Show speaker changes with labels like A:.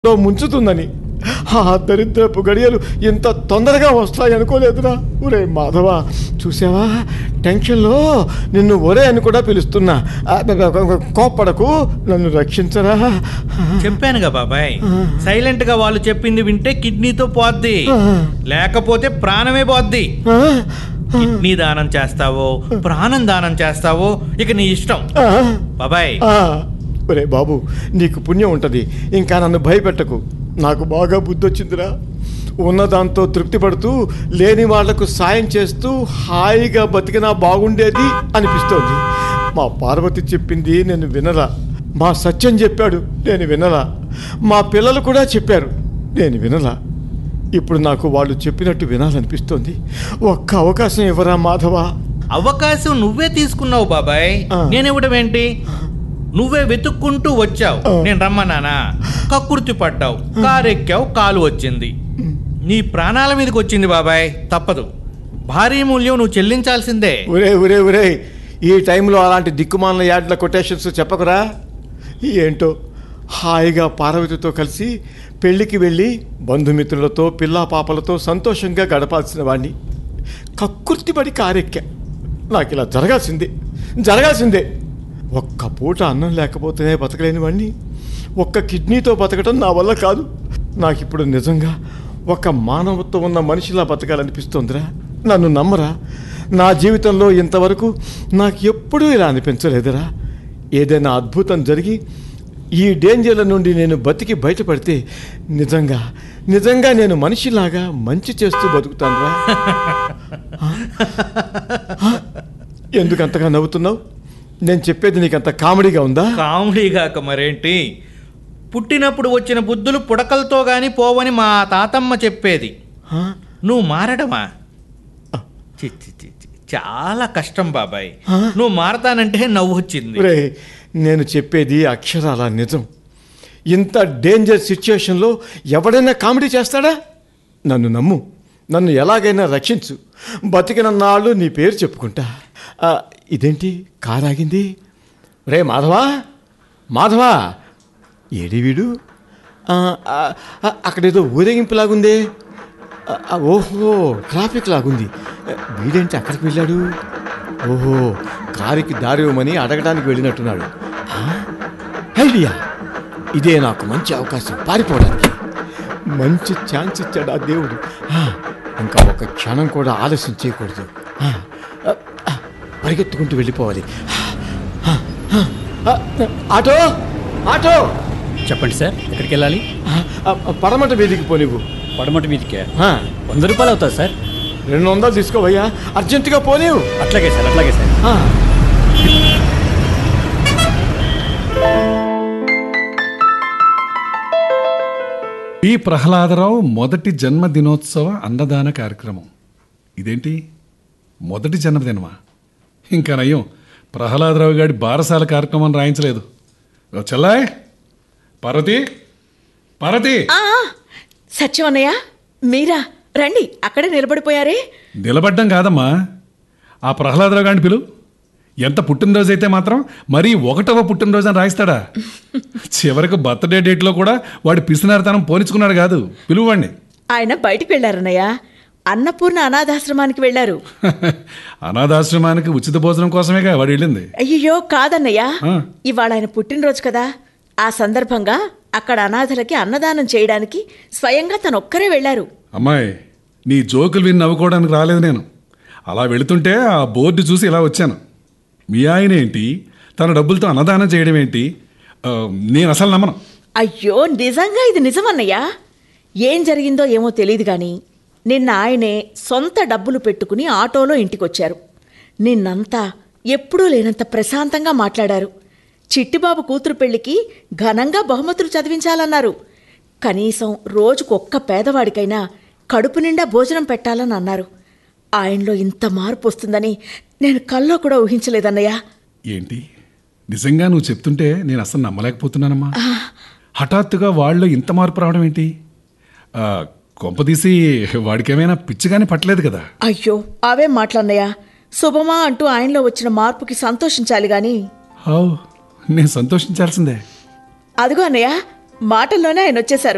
A: లో ముంచుతుందని ఆ దరిద్రపు గడియలు ఇంత తొందరగా వస్తాయి అనుకోలేదురా ఒరే మాధవ చూసావా టెన్షన్లో నిన్ను ఒరే అని కూడా పిలుస్తున్నా ఆ, కోప్పడకు నన్ను రక్షించరా
B: చెప్పానుగా బాబాయ్ సైలెంట్ గా వాళ్ళు చెప్పింది వింటే కిడ్నీతో పోద్ది లేకపోతే ప్రాణమే పోద్ది
A: ఆ,
B: కిడ్నీ దానం చేస్తావో ప్రాణం దానం చేస్తావో ఇక నీ ఇష్టం
A: ఆ,
B: బాబాయ్
A: ఆ. ఒరే బాబు నీకు పుణ్యం ఉంటుంది ఇంకా నన్ను భయపెట్టకు నాకు బాగా బుద్ధి వచ్చిందిరా ఉన్నదాంతో తృప్తి పడుతూ లేని వాళ్లకు సాయం చేస్తూ హాయిగా బతికినా బాగుండేది అనిపిస్తోంది మా పార్వతి చెప్పింది నేను వినరా మా సత్యం చెప్పాడు నేను వినరా మా పిల్లలు కూడా చెప్పారు నేను వినరా ఇప్పుడు నాకు వాళ్ళు చెప్పినట్టు వినాలనిపిస్తోంది ఒక్క అవకాశం ఇవ్వరా మాధవా
B: అవకాశం నువ్వే తీసుకున్నావు బాబాయ్
A: ఆ.
B: నేనివ్వడం ఏంటి నువ్వే వెతుక్కుంటూ వచ్చావు
A: ఆ.
B: నేను రమ్మన్నానా కక్కుర్తి పడ్డావు కారెక్కావు కాలు వచ్చింది నీ ప్రాణాల మీదకి వచ్చింది బాబాయ్ తప్పదు భారీ మూల్యం నువ్వు చెల్లించాల్సిందే
A: ఒరే ఒరే ఒరే ఈ టైంలో అలాంటి దిక్కుమాలిన యాడ్ల కొటేషన్స్ చెప్పకురా ఏంటో హాయిగా పార్వతితో కలిసి పెళ్ళికి వెళ్ళి బంధుమిత్రులతో పిల్లా పాపలతో సంతోషంగా గడపాల్సిన వాడిని కక్కుర్తిపడి కారెక్కా నాకు ఇలా జరగాల్సిందే జరగాల్సిందే ఒక్క పూట అన్నం లేకపోతేనే బతకలేని వాడిని ఒక్క కిడ్నీతో బతకడం నా వల్ల కాదు నాకు ఇప్పుడు నిజంగా ఒక మానవత్వం ఉన్న మనిషిలా బతకాలనిపిస్తోందిరా నన్ను నమ్మరా నా జీవితంలో ఇంతవరకు నాకు ఎప్పుడూ ఇలా అనిపించలేదురా ఏదైనా అద్భుతం జరిగి ఈ డేంజర్ల నుండి నేను బతికి బయటపడితే నిజంగా నిజంగా నేను మనిషిలాగా మంచి చేస్తూ బతుకుతానురా ఎందుకు అంతగా నవ్వుతున్నావు నేను చెప్పేది నీకు అంత కామెడీగా ఉందా
B: కామెడీ కాక మరేంటి పుట్టినప్పుడు వచ్చిన బుద్ధులు పుడకలతో గాని పోవని మా తాతమ్మ చెప్పేది
A: ఆ?
B: నువ్వు మారడమా చి, చి, చి, చి. చాలా కష్టం బాబాయ్
A: ఆ?
B: నువ్వు మారతానంటే నవ్వు వచ్చింది
A: రే నేను చెప్పేది అక్షరాల నిజం ఇంత డేంజర్ సిచ్యుయేషన్లో ఎవడైనా కామెడీ చేస్తాడా నన్ను నమ్ము నన్ను ఎలాగైనా రక్షించు బతికిన నాళ్ళు నీ పేరు చెప్పుకుంటా ఆ, ఇదేంటి కారు ఆగింది రే మాధవా మాధవా ఏడి వీడు ఆ, ఆ, ఆ, అక్కడేదో ఊరేగింపు లాగుందే ఆ, ఆ, ఓహో ట్రాఫిక్ లాగుంది ఆ, వీడేంటి అక్కడికి వెళ్ళాడు ఓహో కారుకి దారి ఇవ్వమని అడగడానికి వెళ్ళినట్టున్నాడు ఆ? ఐడియా ఇదే నాకు మంచి అవకాశం పారిపోవడానికి మంచి ఛాన్స్ ఇచ్చాడు ఆ దేవుడు ఆ, ఇంకా ఒక క్షణం కూడా ఆలస్యం చేయకూడదు ఆ, ఆ, ఆ, పరిగెత్తుకుంటూ వెళ్ళిపోవాలి ఆ, ఆ, ఆ, ఆటో ఆటో
C: చెప్పండి సార్ ఎక్కడికి వెళ్ళాలి
A: ఆ, ఆ, పడమట వీధికి పో నువ్వు
C: పడమటి మీదికే
A: ఆ,
C: వంద రూపాయలు అవుతుంది సార్
A: రెండు వందలు తీసుకోవయ్యా అర్జెంటుగా పోలేవు
C: అట్లాగే సార్ అట్లాగే సార్
A: ఆ.
D: పి ప్రహ్లాదరావు మొదటి జన్మదినోత్సవ అన్నదాన కార్యక్రమం ఇదేంటి మొదటి జన్మదినమా ఇంకా నయ్యం ప్రహ్లాదరావు గారి బారసాల కార్యక్రమం రాయించలేదు ఓ చెల్లాయ్ పార్వతి పార్వతి
E: ఆ, సత్యం అన్నయ్య మీరా రండి అక్కడే నిలబడిపోయారే
D: నిలబడ్డం కాదమ్మా ఆ ప్రహ్లాదరావు గారిని పిలు ఎంత పుట్టినరోజు అయితే మాత్రం మరీ ఒకటవ పుట్టినరోజు అని రాయిస్తాడా చివరికి బర్త్డే డేట్లో కూడా వాడి పిసినారితనం పోనిచ్చుకున్నాడు కాదు పిలువండి
E: ఆయన బయటికి వెళ్ళారన్నయ్య అన్నపూర్ణ అనాథాశ్రమానికి వెళ్ళారు
D: అనాథాశ్రమానికి ఉచిత భోజనం కోసమేగా వాడు వెళ్ళింది
E: అయ్యో కాదన్నయ్య
D: ఆ.
E: ఇవాళ ఆయన పుట్టినరోజు కదా ఆ సందర్భంగా అక్కడ అనాథలకి అన్నదానం చేయడానికి స్వయంగా తను ఒక్కరే వెళ్ళారు
D: అమ్మాయి నీ జోకులు విని నవ్వుకోవడానికి రాలేదు నేను అలా వెళుతుంటే ఆ బోర్డు చూసి ఇలా వచ్చాను మీ ఆయన ఏంటి తన డబ్బులతో అన్నదానం చేయడం ఏంటి ఆ, నేను అసలు నమ్మను
E: అయ్యో నిజంగా ఇది నిజమన్నయ్య ఏం జరిగిందో ఏమో తెలియదు కానీ నిన్న ఆయనే సొంత డబ్బులు పెట్టుకుని ఆటోలో ఇంటికొచ్చారు నిన్నంతా ఎప్పుడూ లేనంత ప్రశాంతంగా మాట్లాడారు చిట్టిబాబు కూతురు పెళ్లికి ఘనంగా బహుమతులు చదివించాలన్నారు కనీసం రోజుకొక్క పేదవాడికైనా కడుపు నిండా భోజనం పెట్టాలని అన్నారు ఆయనలో ఇంత మార్పు వస్తుందని నేను కల్లో కూడా ఊహించలేదన్నయ్య
D: ఏంటి నిజంగా నువ్వు చెప్తుంటే నేను అసలు నమ్మలేకపోతున్నానమ్మా హఠాత్తుగా వాళ్ళు ఇంత మార్పు రావడం ఏంటి ఆ, కొంపదీసి వాడికేమైనా పిచ్చిగానే పట్టలేదు కదా
E: అయ్యో అవే మాటలన్నయ్య శుభమా అంటూ ఆయనలో వచ్చిన మార్పుకి సంతోషించాలి గాని
D: హౌ నేను సంతోషించాల్సిందే
E: అదిగో అన్నయ్య మాటల్లోనే ఆయన వచ్చేశారు